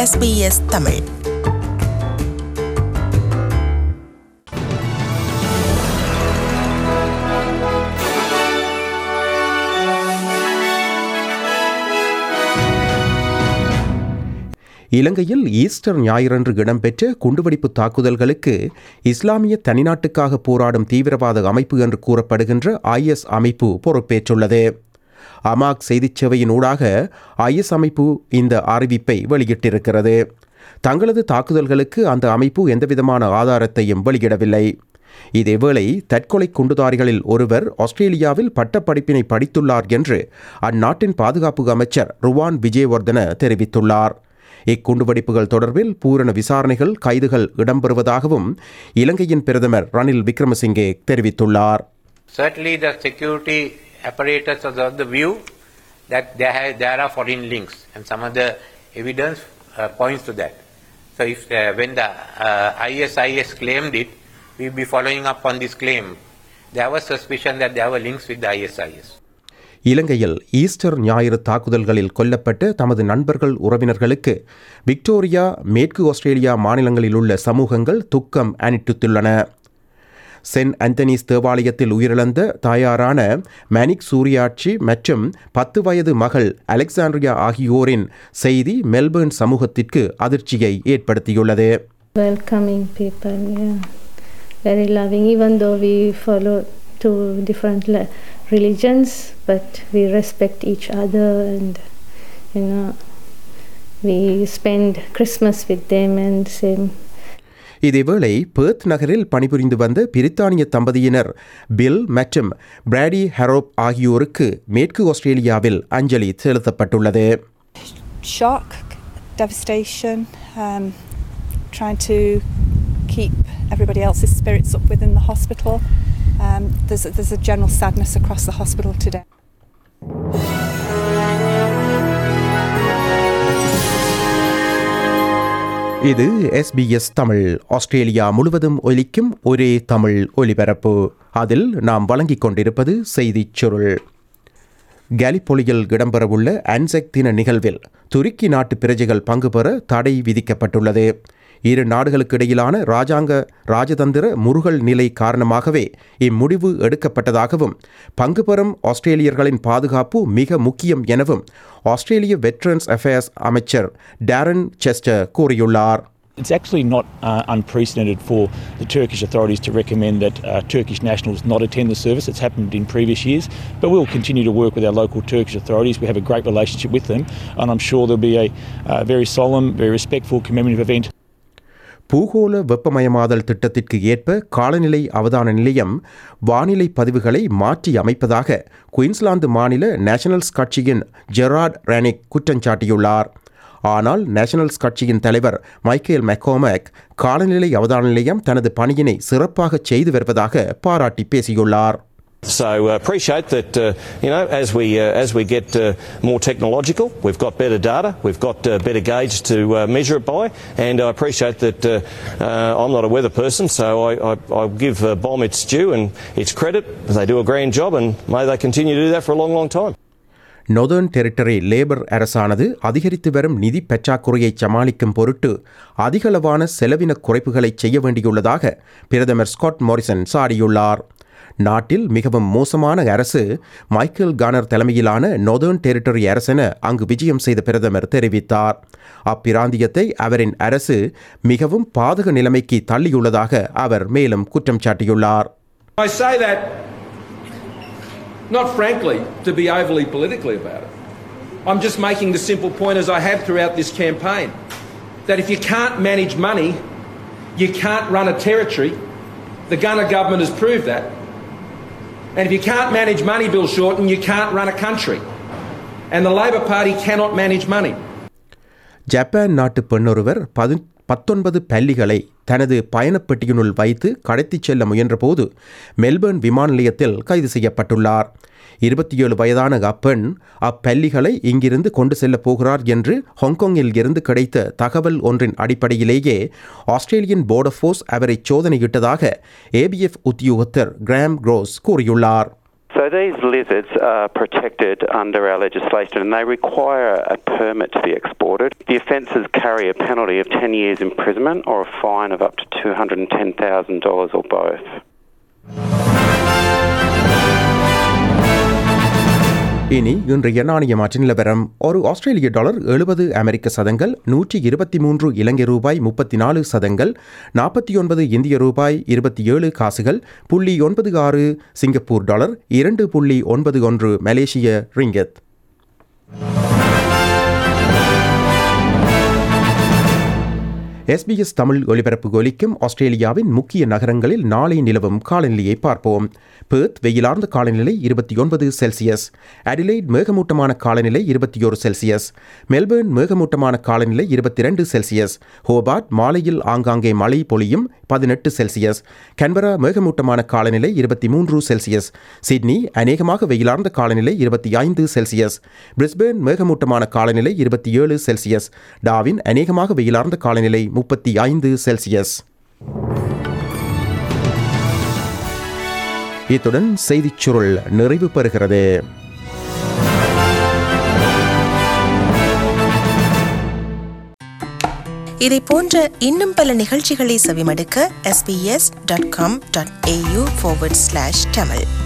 SBS Tamil இலங்கையில் Easter ஞாயிறன்று இடம்பெற்ற குண்டுவெடிப்பு தாக்குதல்களுக்கு இஸ்லாமிய தனிநாட்டுக்காக போராடும் தீவிரவாத அமைப்பு என்று கூறப்படுகின்ற ஐஎஸ் அமைப்பு பொறுப்பேற்றுள்ளது அமாக் செய்திச் சேவையின் ஊடாக ஐஎஸ் அமைப்பு இந்த அறிவிப்பை வெளியிட்டிருக்கிறது தங்களது தாக்குதல்களுக்கு அந்த அமைப்பு எந்தவிதமான ஆதாரத்தையும் வெளியிடவில்லை இதேவேளை தற்கொலை குண்டுதாரிகளில் ஒருவர் ஆஸ்திரேலியாவில் பட்டப்படிப்பினை படித்துள்ளார் என்று அந்நாட்டின் பாதுகாப்பு அமைச்சர் ருவான் விஜயவர்தன தெரிவித்துள்ளார் இக்குண்டுவெடிப்புகள் தொடர்பில் பூரண விசாரணைகள் கைதுகள் இடம்பெறுவதாகவும் இலங்கையின் பிரதமர் ரணில் விக்ரமசிங்கே தெரிவித்துள்ளார் Certainly, the security apparatus is of the view that there, ha- there are foreign links, and some of the evidence uh, points to that. So, if uh, when the uh, ISIS claimed it, we'll be following up on this claim. There was suspicion that there were links with the ISIS. இலங்கையில் Easter ஞாயிறு தாக்குதல்களில் கொல்லப்பட்ட தமது நண்பர்கள் உறவினர்களுக்கு Victoria மேற்கு Australia மாநிலங்களில் உள்ள சமூகங்கள் துக்கம் அணிட்டுத்துள்ளன சென்ட் அந்தனிஸ் தேவாலயத்தில் உயிரிழந்த தாயாரான மேனிக் சூரியாட்சி மற்றும் பத்து வயது மகள் அலெக்சாண்ட்ரியா ஆகியோரின் செய்தி மெல்பர்ன் சமூகத்திற்கு அதிர்ச்சியை ஏற்படுத்தியுள்ளது welcoming people yeah very loving even though we follow two different le- religions but we respect each other and you know we spend christmas with them and same இதேவேளை பேர்த் நகரில் பணிபுரிந்து வந்த பிரித்தானிய தம்பதியினர் பில் மற்றும் பிராடி ஹரோப் ஆகியோருக்கு மேற்கு ஆஸ்திரேலியாவில் அஞ்சலி செலுத்தப்பட்டுள்ளது shock, devastation, um, trying to keep everybody else's spirits up within the hospital. Um, there's, a, there's a general sadness across the hospital today. இது எஸ்பிஎஸ் தமிழ் ஆஸ்திரேலியா முழுவதும் ஒலிக்கும் ஒரே தமிழ் ஒலிபரப்பு அதில் நாம் வழங்கிக் கொண்டிருப்பது செய்திச் சுருள் கேலிப்பொலியில் இடம்பெறவுள்ள அன்செக் தின நிகழ்வில் துருக்கி நாட்டு பிரஜைகள் பங்கு பெற தடை விதிக்கப்பட்டுள்ளது இரு நாடுகளுக்கு இடையிலான ராஜாங்க ராஜதந்திர முருகல் நிலை காரணமாகவே இம்முடிவு எடுக்கப்பட்டதாகவும் பங்கு பெறும் ஆஸ்திரேலியர்களின் பாதுகாப்பு மிக முக்கியம் எனவும் ஆஸ்திரேலிய வெட்ரன்ஸ் அஃபேர்ஸ் அமைச்சர் டேரன் செஸ்டர் கூறியுள்ளார் It's actually not uh, unprecedented for the Turkish authorities to recommend that uh, Turkish nationals not attend the service. It's happened in previous years, but we'll continue to work with our local Turkish authorities. We have a great relationship with them, and I'm sure there'll be a uh, very solemn, very respectful commemorative event பூகோள வெப்பமயமாதல் திட்டத்திற்கு ஏற்ப காலநிலை அவதான நிலையம் வானிலை பதிவுகளை மாற்றி அமைப்பதாக குயின்ஸ்லாந்து மாநில நேஷனல்ஸ் கட்சியின் ஜெரார்ட் ரானிக் குற்றஞ்சாட்டியுள்ளார் ஆனால் நேஷனல்ஸ் கட்சியின் தலைவர் மைக்கேல் மெக்கோமேக் காலநிலை அவதான நிலையம் தனது பணியினை சிறப்பாக செய்து வருவதாக பாராட்டி பேசியுள்ளார் So uh, appreciate that uh, you know as we uh, as we get uh, more technological, we've got better data, we've got uh, better gauge to uh, measure it by, and I appreciate that uh, uh, I'm not a weather person, so I, I, I give uh, BOM its due and its credit. They do a grand job, and may they continue to do that for a long, long time. Northern Territory Labor அரசானது அதிகரித்து வரும் நிதி பற்றாக்குறையை சமாளிக்கும் பொருட்டு அதிகளவான செலவின குறைப்புகளை செய்ய வேண்டியுள்ளதாக பிரதமர் ஸ்காட் மோரிசன் சாடியுள்ளார் நாட்டில் மிகவும் மோசமான அரசு மைக்கேல் கானர் தலைமையிலான நொதர்ன் டெரிட்டரி அரசென அங்கு விஜயம் செய்த பிரதமர் தெரிவித்தார் அப்பிராந்தியத்தை அவரின் அரசு மிகவும் பாதக நிலைமைக்கு தள்ளியுள்ளதாக அவர் மேலும் குற்றம் சாட்டியுள்ளார் I say that not frankly to be overly politically about it. I'm just making the simple point, as I have throughout this campaign, that if you can't manage money, you can't run a territory. The Gunner government has proved that. And if you can't manage money, Bill Shorten, you can't run a country. And the Labor Party cannot manage money. Japan நாட்டு பெண்ணொருவர் பது பத்தொன்பது பல்லிகளை தனது பயணப்பெட்டியினுள் வைத்து கடத்திச் செல்ல முயன்றபோது Melbourne விமான நிலையத்தில் கைது செய்யப்பட்டுள்ளார் இருபத்தி ஏழு வயதான அப்பெண் அப்பல்லிகளை இங்கிருந்து கொண்டு செல்லப் போகிறார் என்று ஹாங்காங்கில் இருந்து கிடைத்த தகவல் ஒன்றின் அடிப்படையிலேயே ஆஸ்திரேலியன் போர்டர் ஃபோர்ஸ் அவரை சோதனையிட்டதாக ஏபிஎஃப் உத்தியோகத்தர் கிராம் குரோஸ் கூறியுள்ளார் So So these lizards are protected under our legislation and they require a permit to be exported. The offences carry a penalty of 10 years imprisonment or a fine of up to $210,000 or both. இனி இன்றைய நாணய மாற்று நிலவரம் ஒரு ஆஸ்திரேலிய dollar எழுபது அமெரிக்க சதங்கள் நூற்றி இருபத்தி மூன்று இலங்கை ரூபாய் முப்பத்தி நாலு சதங்கள் நாற்பத்தி ஒன்பது இந்திய ரூபாய் இருபத்தி ஏழு காசுகள் புள்ளி ஒன்பது ஆறு சிங்கப்பூர் டாலர் இரண்டு புள்ளி ஒன்பது ஒன்று மலேசிய ரிங்கத் எஸ்பிஎஸ் தமிழ் ஒலிபரப்பு ஒலிக்கும் ஆஸ்திரேலியாவின் முக்கிய நகரங்களில் நாளை நிலவும் காலநிலையை பார்ப்போம் பேர்த் வெயிலார்ந்த காலநிலை இருபத்தி ஒன்பது செல்சியஸ் அடிலைட் மேகமூட்டமான காலநிலை இருபத்தி ஒரு செல்சியஸ் மெல்பர்ன் மேகமூட்டமான காலநிலை இருபத்தி ரெண்டு செல்சியஸ் ஹோபார்ட் மாலையில் ஆங்காங்கே மழை பொழியும் பதினெட்டு செல்சியஸ் கன்பரா மேகமூட்டமான காலநிலை இருபத்தி மூன்று செல்சியஸ் சிட்னி அநேகமாக வெயிலார்ந்த காலநிலை இருபத்தி ஐந்து செல்சியஸ் பிரிஸ்பேர்ன் மேகமூட்டமான காலநிலை இருபத்தி ஏழு செல்சியஸ் டாவின் அநேகமாக வெயிலார்ந்த காலநிலை முப்பத்தி ஐந்து செல்சியஸ் இத்துடன் செய்திச் சுருள் நிறைவு பெறுகிறது இதை போன்ற இன்னும் பல நிகழ்ச்சிகளை செவிமடுக்க sbs.com.au forward slash tamil